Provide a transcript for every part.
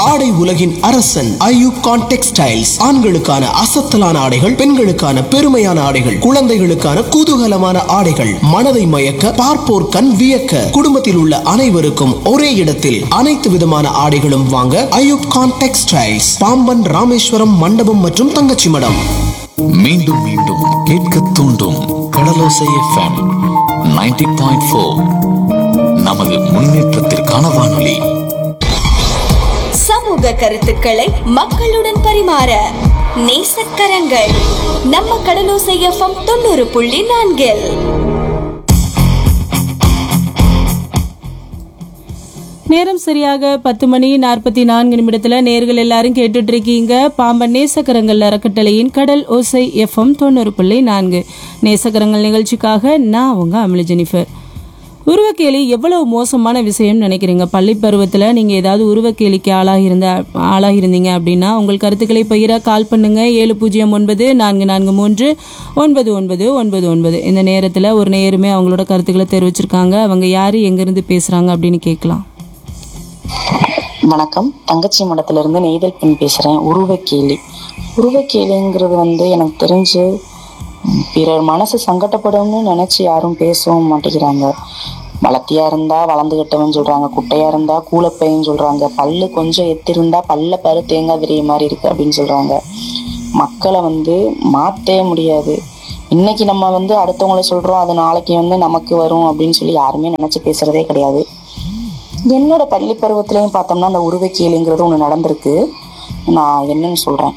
ஆடை உலகின் அரசன் ஐயூப் கான் டெக்ஸ்டைல்ஸ் ஆண்களுக்கான அசத்தலான ஆடைகள் பெண்களுக்கான பெருமையான ஆடைகள் குழந்தைகளுக்கான குதூகலமான ஆடைகள் மனதை மயக்க பார்ப்போர் கண் வியக்க குடும்பத்தில் உள்ள அனைவருக்கும் ஒரே இடத்தில் அனைத்து விதமான ஆடைகளும் வாங்க ஐயூப் கான் டெக்ஸ்டைல்ஸ் பாம்பன் ராமேஸ்வரம் மண்டபம் மற்றும் தங்கச்சி மடம் மீண்டும் மீண்டும் கேட்க தூண்டும் கடலோசை எஃப்எம் 90.4 பாயிண்ட் ஃபோர் நமது முன்னேற்றத்திற்கான வானொலி சமூக கருத்துக்களை மக்களுடன் பரிமாற நேசக்கரங்கள் நம்ம கடலோசை எஃப்எம் தொண்ணூறு புள்ளி நான்கில் நேரம் சரியாக பத்து மணி நாற்பத்தி நான்கு நிமிடத்துல நேர்கள் எல்லாரும் கேட்டுட்டு இருக்கீங்க பாம்பன் நேசக்கரங்கள் அறக்கட்டளையின் கடல் ஓசை எஃப்எம் தொண்ணூறு புள்ளி நான்கு நேசக்கரங்கள் நிகழ்ச்சிக்காக நான் உங்க அமில ஜெனிஃபர் உருவக்கேலி எவ்வளவு மோசமான விஷயம்னு நினைக்கிறீங்க பள்ளி பருவத்தில் நீங்கள் ஏதாவது உருவக்கேலிக்கு ஆளாகியிருந்த ஆளாகியிருந்தீங்க அப்படின்னா உங்கள் கருத்துக்களை பகிர கால் பண்ணுங்க ஏழு பூஜ்ஜியம் ஒன்பது நான்கு நான்கு மூன்று ஒன்பது ஒன்பது ஒன்பது ஒன்பது இந்த நேரத்தில் ஒரு நேருமே அவங்களோட கருத்துக்களை தெரிவிச்சிருக்காங்க அவங்க யார் எங்கேருந்து பேசுகிறாங்க அப்படின்னு கேட்கலாம் வணக்கம் தங்கச்சி மடத்திலிருந்து நெய்தல் பெண் பேசுகிறேன் உருவக்கேலி உருவக்கேலிங்கிறது வந்து எனக்கு தெரிஞ்சு ம், பிறர் மனசு சங்கடப்படும்னு நினச்சி யாரும் பேசவும் மாட்டேங்கிறாங்க வளர்த்தியா இருந்தா வளர்ந்துகிட்டவன் சொல்றாங்க குட்டையா இருந்தா கூலப்பையன்னு சொல்றாங்க பல்லு கொஞ்சம் எத்திருந்தா பல்ல பரு தேங்காய் திரிய மாதிரி இருக்கு அப்படின்னு சொல்றாங்க மக்களை வந்து மாற்றவே முடியாது இன்னைக்கு நம்ம வந்து அடுத்தவங்கள சொல்றோம் அது நாளைக்கு வந்து நமக்கு வரும் அப்படின்னு சொல்லி யாருமே நினைச்சு பேசுறதே கிடையாது என்னோட பள்ளி பருவத்திலையும் பார்த்தோம்னா அந்த உருவக்கேலிங்கிறது ஒன்று நடந்திருக்கு நான் என்னன்னு சொல்கிறேன்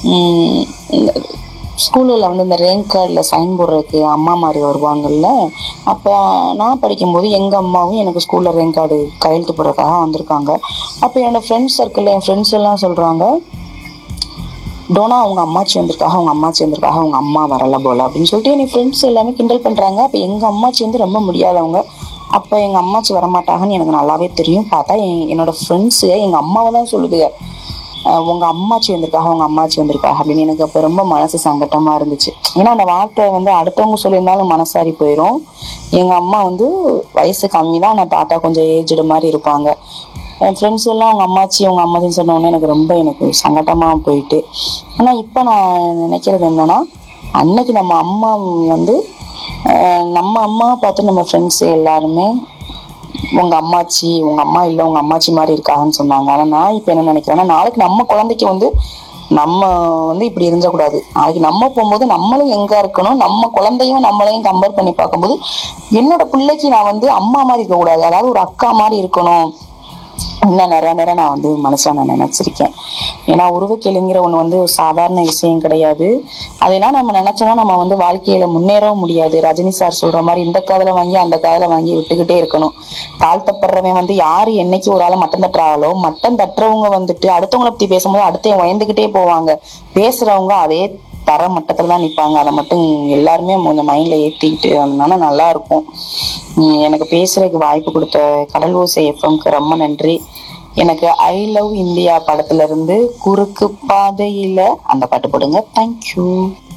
ஸ்கூலில் வந்து இந்த ரேங்க் கார்டில் சைன் போடுறதுக்கு அம்மா மாதிரி வருவாங்கல்ல அப்போ நான் படிக்கும்போது எங்கள் அம்மாவும் எனக்கு ஸ்கூலில் ரேங்க் கார்டு கையெழுத்து போடுறதுக்காக வந்திருக்காங்க அப்போ என்னோட ஃப்ரெண்ட்ஸ் சர்க்கிளில் என் ஃப்ரெண்ட்ஸ் எல்லாம் சொல்கிறாங்க டோனா அவங்க அம்மாச்சி வந்திருக்காக அவங்க அம்மாச்சி வந்திருக்காக அவங்க அம்மா வரல போல அப்படின்னு சொல்லிட்டு என் ஃப்ரெண்ட்ஸ் எல்லாமே கிண்டல் பண்றாங்க அப்ப எங்க அம்மாச்சி வந்து ரொம்ப முடியாதவங்க அப்ப எங்க அம்மாச்சி வரமாட்டாங்கன்னு எனக்கு நல்லாவே தெரியும் பார்த்தா என்- என்னோட ஃப்ரெண்ட்ஸ் எங்க அம்மாவை தான் சொல்லுதுங்க அஹ் உங்க அம்மாச்சி வந்திருக்காக உங்க அம்மாச்சி வந்திருக்காக அப்படின்னு எனக்கு அப்ப ரொம்ப மனசு சங்கட்டமா இருந்துச்சு ஏன்னா அந்த வார்த்தை வந்து அடுத்தவங்க சொல்லியிருந்தாலும் மனசாரி போயிடும் எங்க அம்மா வந்து வயசு கம்மி தான் ஆனால் தாத்தா கொஞ்சம் ஏஜ்டு மாதிரி இருப்பாங்க என் ஃப்ரெண்ட்ஸ் எல்லாம் அவங்க அம்மாச்சி அவங்க அம்மாச்சின்னு சொன்ன உடனே எனக்கு ரொம்ப எனக்கு சங்கட்டமா போயிட்டு ஆனா இப்போ நான் நினைக்கிறது என்னன்னா அன்னைக்கு நம்ம அம்மா வந்து அஹ், நம்ம அம்மா பார்த்து நம்ம ஃப்ரெண்ட்ஸ் எல்லாருமே உங்க அம்மாச்சி உங்க அம்மா இல்ல உங்க அம்மாச்சி மாதிரி இருக்காங்கன்னு சொன்னாங்க ஆனா நான் இப்ப என்ன நினைக்கிறேன்னா நாளைக்கு நம்ம குழந்தைக்கு வந்து நம்ம வந்து இப்படி இருந்துடக்கூடாது நாளைக்கு நம்ம போகும்போது நம்மளும் எங்க இருக்கணும் நம்ம குழந்தையும் நம்மளையும் கம்பேர் பண்ணி பார்க்கும்போது என்னோட பிள்ளைக்கு நான் வந்து அம்மா மாதிரி இருக்கக்கூடாது அதாவது ஒரு அக்கா மாதிரி இருக்கணும் இன்னும் நிறைய நேரம் நான் வந்து மனசுல நான் நினைச்சிருக்கேன் ஏன்னா உருவக்கேளுங்கிற ஒண்ணு வந்து ஒரு சாதாரண விஷயம் கிடையாது அதெல்லாம் நம்ம நினைச்சோம்னா நம்ம வந்து வாழ்க்கையில முன்னேறவும் முடியாது ரஜினி சார் சொல்ற மாதிரி இந்த காதல வாங்கி அந்த காதல வாங்கி விட்டுக்கிட்டே இருக்கணும் தாழ்த்தப்படுறவன் வந்து யாரு என்னைக்கு ஒரு ஆளை மட்டம் தட்டுறாங்களோ மட்டம் தட்டுறவங்க வந்துட்டு அடுத்தவங்கள பத்தி பேசும்போது அடுத்தவங்க உயர்ந்துகிட்டே போவாங்க பேசுறவங்க அதே தர மட்டத்துல தான் நிப்பாங்க அதை மட்டும் எல்லாருமே கொஞ்சம் மைண்ட்ல ஏத்திக்கிட்டு அதனால நல்லா இருக்கும் உம் எனக்கு பேசுறதுக்கு வாய்ப்பு கொடுத்த கடல் ஓசை எஃப்எம்க்கு ரொம்ப நன்றி எனக்கு ஐ லவ் இந்தியா படத்துல இருந்து குறுக்கு பாதையில அந்த பாட்டு போடுங்க தேங்க்யூ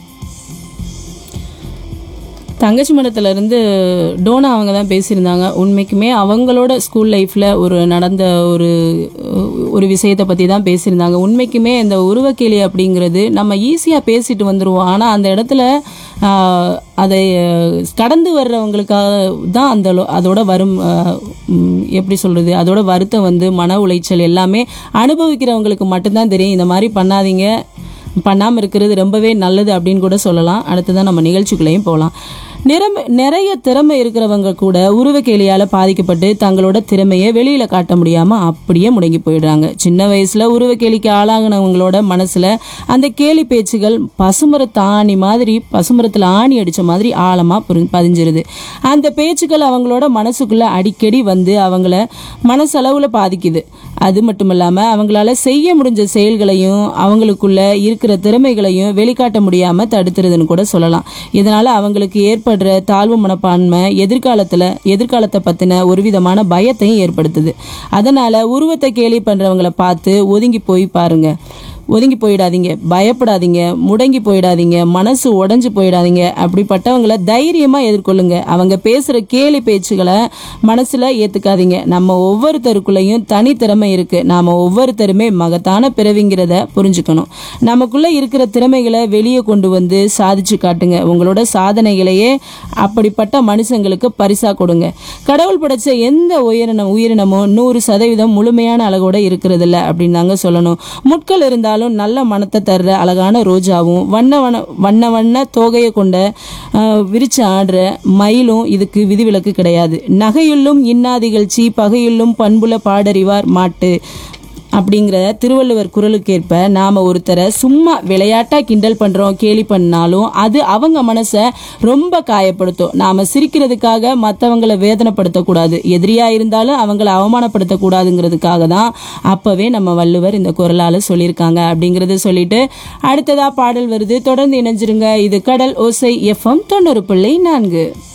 தங்கச்சி மடத்துல இருந்து டோனா அவங்க தான் பேசியிருந்தாங்க உண்மைக்குமே அவங்களோட ஸ்கூல் லைஃப்ல ஒரு நடந்த ஒரு ஒரு விஷயத்தை பத்தி தான் பேசியிருந்தாங்க உண்மைக்குமே இந்த உருவக்கேலி அப்படிங்கிறது நம்ம ஈஸியா பேசிட்டு வந்துருவோம் ஆனா அந்த இடத்துல ஆஹ், அதை அஹ், கடந்து வர்றவங்களுக்காக தான் அந்த லோ- அதோட வரும் ஆஹ், ம், எப்படி சொல்றது அதோட வருத்தம் வந்து மன உளைச்சல் எல்லாமே அனுபவிக்கிறவங்களுக்கு மட்டும்தான் தெரியும் இந்த மாதிரி பண்ணாதீங்க பண்ணாமல் இருக்கிறது ரொம்பவே நல்லது அப்படின்னு கூட சொல்லலாம் அடுத்ததான் நம்ம நிகழ்ச்சிக்குள்ளேயும் போகலாம் நிறம நிறைய திறமை இருக்கிறவங்க கூட உருவக்கேலியால் பாதிக்கப்பட்டு தங்களோட திறமையை வெளியில காட்ட முடியாம அப்படியே முடங்கி போயிடுறாங்க சின்ன வயசுல உருவக்கேலிக்கு ஆளாகினவங்களோட மனசுல அந்த கேலி பேச்சுகள் பசுமரத்து ஆணி மாதிரி பசுமரத்துல ஆணி அடிச்ச மாதிரி ஆழமா புரி- பதிஞ்சிருது அந்த பேச்சுக்கள் அவங்களோட மனசுக்குள்ள அடிக்கடி வந்து அவங்கள மனசளவுல பாதிக்குது அது மட்டும் இல்லாம அவங்களால செய்ய முடிஞ்ச செயல்களையும் அவங்களுக்குள்ள இருக்கிற திறமைகளையும் வெளிக்காட்ட முடியாம தடுத்துறதுன்னு கூட சொல்லலாம் இதனால அவங்களுக்கு ஏற்படுற தாழ்வு மனப்பான்மை எதிர்காலத்துல எதிர்காலத்தை பத்தின ஒரு விதமான பயத்தையும் ஏற்படுத்துது அதனால உருவத்தை கேலி பண்றவங்கள பார்த்து ஒதுங்கி போய் பாருங்க ஒதுங்கி போயிடாதீங்க பயப்படாதீங்க முடங்கி போயிடாதீங்க மனசு உடைஞ்சு போயிடாதீங்க அப்படிப்பட்டவங்கள தைரியமா எதிர்கொள்ளுங்க அவங்க பேசுற கேலி பேச்சுகளை மனசுல ஏத்துக்காதீங்க நம்ம ஒவ்வொருத்தருக்குள்ளேயும் தனித்திறமை இருக்கு நாம ஒவ்வொருத்தருமே மகத்தான பிறவிங்கிறத புரிஞ்சுக்கணும் நமக்குள்ள இருக்கிற திறமைகளை வெளியே கொண்டு வந்து சாதிச்சு காட்டுங்க உங்களோட சாதனைகளையே அப்படிப்பட்ட மனுஷங்களுக்கு பரிசா கொடுங்க கடவுள் படைச்ச எந்த உயிரினம் உயிரினமும் நூறு சதவீதம் முழுமையான அழகோட இருக்கிறது இல்ல அப்படின்னு தாங்க சொல்லணும் முட்கள் இருந்தாலும் நல்ல மனத்தை தர்ற அழகான ரோஜாவும் வண்ண வண்ண வண்ண வண்ண தோகையை கொண்ட ஆஹ், விரிச்சு ஆடுற மயிலும் இதுக்கு விதிவிலக்கு கிடையாது நகையுள்ளும் இன்னாதிகழ்ச்சி பகையுள்ளும் பண்புல பாடறிவார் மாட்டு அப்படிங்கிற திருவள்ளுவர் குரலுக்கேற்ப நாம ஒருத்தரை சும்மா விளையாட்டா கிண்டல் பண்றோம் கேலி பண்ணாலும் அது அவங்க மனசை ரொம்ப காயப்படுத்தும் நாம சிரிக்கிறதுக்காக மற்றவங்களை வேதனைப்படுத்தக்கூடாது எதிரியா இருந்தாலும் அவங்கள அவமானப்படுத்தக்கூடாதுங்கிறதுக்காக தான் அப்பவே நம்ம வள்ளுவர் இந்த குரலால சொல்லியிருக்காங்க அப்படிங்கறத சொல்லிட்டு அடுத்ததா பாடல் வருது தொடர்ந்து இணைஞ்சிருங்க இது கடல் ஓசை எஃப்எம் தொண்ணூறு புள்ளி நான்கு